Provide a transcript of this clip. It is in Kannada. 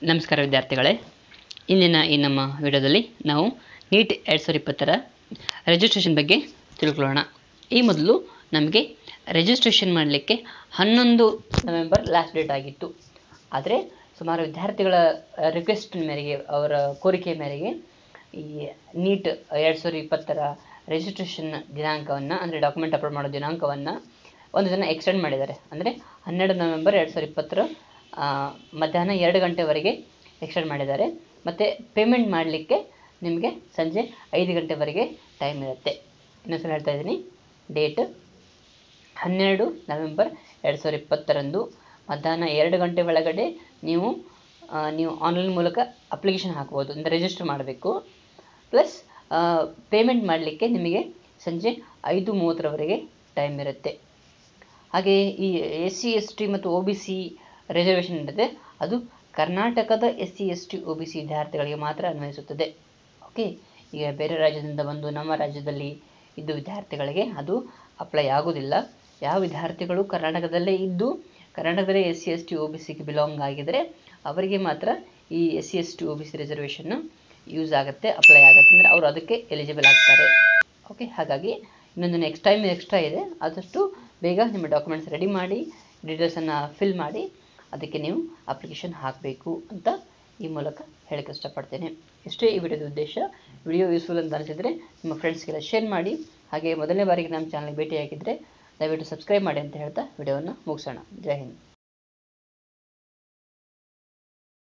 ನಮಸ್ಕಾರ ವಿದ್ಯಾರ್ಥಿಗಳೇ ಇಂದಿನ ಈ ನಮ್ಮ ವಿಡಿಯೋದಲ್ಲಿ ನಾವು ನೀಟ್ ಎರಡು ಸಾವಿರದ ಇಪ್ಪತ್ತರ ರಿಜಿಸ್ಟ್ರೇಷನ್ ಬಗ್ಗೆ ತಿಳ್ಕೊಳ್ಳೋಣ ಈ ಮೊದಲು ನಮಗೆ ರಿಜಿಸ್ಟ್ರೇಷನ್ ಮಾಡಲಿಕ್ಕೆ ಹನ್ನೊಂದು ನವೆಂಬರ್ ಲಾಸ್ಟ್ ಡೇಟ್ ಆಗಿತ್ತು ಆದರೆ ಸುಮಾರು ವಿದ್ಯಾರ್ಥಿಗಳ ರಿಕ್ವೆಸ್ಟ್ ಮೇರೆಗೆ ಅವರ ಕೋರಿಕೆ ಮೇರೆಗೆ ಈ ನೀಟ್ ಎರಡು ಸಾವಿರದ ಇಪ್ಪತ್ತರ ರಿಜಿಸ್ಟ್ರೇಷನ್ ದಿನಾಂಕವನ್ನು ಅಂದರೆ ಡಾಕ್ಯುಮೆಂಟ್ ಅಪ್ಲೋಡ್ ಮಾಡೋ ದಿನಾಂಕವನ್ನು ಒಂದು ದಿನ ಎಕ್ಸ್ಟೆಂಡ್ ಮಾಡಿದ್ದಾರೆ ಅಂದರೆ ಹನ್ನೆರಡು ನವೆಂಬರ್ ಎರಡು ಸಾವಿರದ ಇಪ್ಪತ್ತರ ಆ, ಮಧ್ಯಾಹ್ನ ಎರಡು ಗಂಟೆವರೆಗೆ ಎಕ್ಸ್ಟೆಂಡ್ ಮಾಡಿದ್ದಾರೆ ಮತ್ತು ಪೇಮೆಂಟ್ ಮಾಡಲಿಕ್ಕೆ ನಿಮಗೆ ಸಂಜೆ ಐದು ಗಂಟೆವರೆಗೆ ಟೈಮ್ ಇರುತ್ತೆ ಇನ್ನೊಂದ್ಸಲ ಹೇಳ್ತಾ ಇದ್ದೀನಿ ಡೇಟ್ ಹನ್ನೆರಡು ನವೆಂಬರ್ ಎರಡು ಸಾವಿರದ ಇಪ್ಪತ್ತರಂದು ಮಧ್ಯಾಹ್ನ ಎರಡು ಗಂಟೆ ಒಳಗಡೆ ನೀವು ಆ, ನೀವು ಆನ್ಲೈನ್ ಮೂಲಕ ಅಪ್ಲಿಕೇಶನ್ ಹಾಕ್ಬೋದು ಅಂದರೆ ರಿಜಿಸ್ಟರ್ ಮಾಡಬೇಕು ಪ್ಲಸ್ ಪೇಮೆಂಟ್ ಮಾಡಲಿಕ್ಕೆ ನಿಮಗೆ ಸಂಜೆ ಐದು ಮೂವತ್ತರವರೆಗೆ ಟೈಮ್ ಇರುತ್ತೆ ಹಾಗೆ ಈ ಎಸ್ ಸಿ ಎಸ್ ಟಿ ಮತ್ತು ಒ ಬಿ ಸಿ ರಿಸರ್ವೇಷನ್ ಇರುತ್ತೆ ಅದು ಕರ್ನಾಟಕದ S C S T O B C ವಿದ್ಯಾರ್ಥಿಗಳಿಗೆ ಮಾತ್ರ ಅನ್ವಯಿಸುತ್ತದೆ ಓಕೆ ಈಗ ಬೇರೆ ರಾಜ್ಯದಿಂದ ಬಂದು ನಮ್ಮ ರಾಜ್ಯದಲ್ಲಿ ಇದ್ದು ವಿದ್ಯಾರ್ಥಿಗಳಿಗೆ ಅದು ಅಪ್ಲೈ ಆಗೋದಿಲ್ಲ ಯಾವ ವಿದ್ಯಾರ್ಥಿಗಳು ಕರ್ನಾಟಕದಲ್ಲೇ ಇದ್ದು ಕರ್ನಾಟಕದಲ್ಲೇ S C S T O B ಸಿಗೆ ಬಿಲಾಂಗ್ ಆಗಿದ್ದರೆ ಅವರಿಗೆ ಮಾತ್ರ ಈ S C S T O B C ರಿಸರ್ವೇಷನ್ನು ಯೂಸ್ ಆಗುತ್ತೆ ಅಪ್ಲೈ ಆಗುತ್ತೆ ಅಂದರೆ ಅವರು ಅದಕ್ಕೆ ಎಲಿಜಿಬಲ್ ಆಗ್ತಾರೆ ಓಕೆ ಹಾಗಾಗಿ ಇನ್ನೊಂದು ನೆಕ್ಸ್ಟ್ ಟೈಮ್ ಎಕ್ಸ್ಟ್ರಾ ಇದೆ ಆದಷ್ಟು ಬೇಗ ನಿಮ್ಮ ಡಾಕ್ಯುಮೆಂಟ್ಸ್ ರೆಡಿ ಮಾಡಿ ಡೀಟೇಲ್ಸನ್ನು ಫಿಲ್ ಮಾಡಿ ಅದಕ್ಕೆ ನೀವು ಅಪ್ಲಿಕೇಶನ್ ಹಾಕಬೇಕು ಅಂತ ಈ ಮೂಲಕ ಹೇಳಕ್ಕೆ ಇಷ್ಟಪಡ್ತೇನೆ ಇಷ್ಟೇ ಈ ವಿಡಿಯೋದ ಉದ್ದೇಶ ವಿಡಿಯೋ ಯೂಸ್ಫುಲ್ ಅಂತ ಅನಿಸಿದರೆ ನಿಮ್ಮ ಫ್ರೆಂಡ್ಸ್ಗೆಲ್ಲ ಶೇರ್ ಮಾಡಿ ಹಾಗೆ ಮೊದಲನೇ ಬಾರಿಗೆ ನಮ್ಮ ಚಾನಲ್ಗೆ ಭೇಟಿಯಾಗಿದ್ದರೆ ದಯವಿಟ್ಟು ಸಬ್ಸ್ಕ್ರೈಬ್ ಮಾಡಿ ಅಂತ ಹೇಳ್ತಾ ವಿಡಿಯೋವನ್ನು ಮುಗಿಸೋಣ ಜೈ ಹಿಂದ್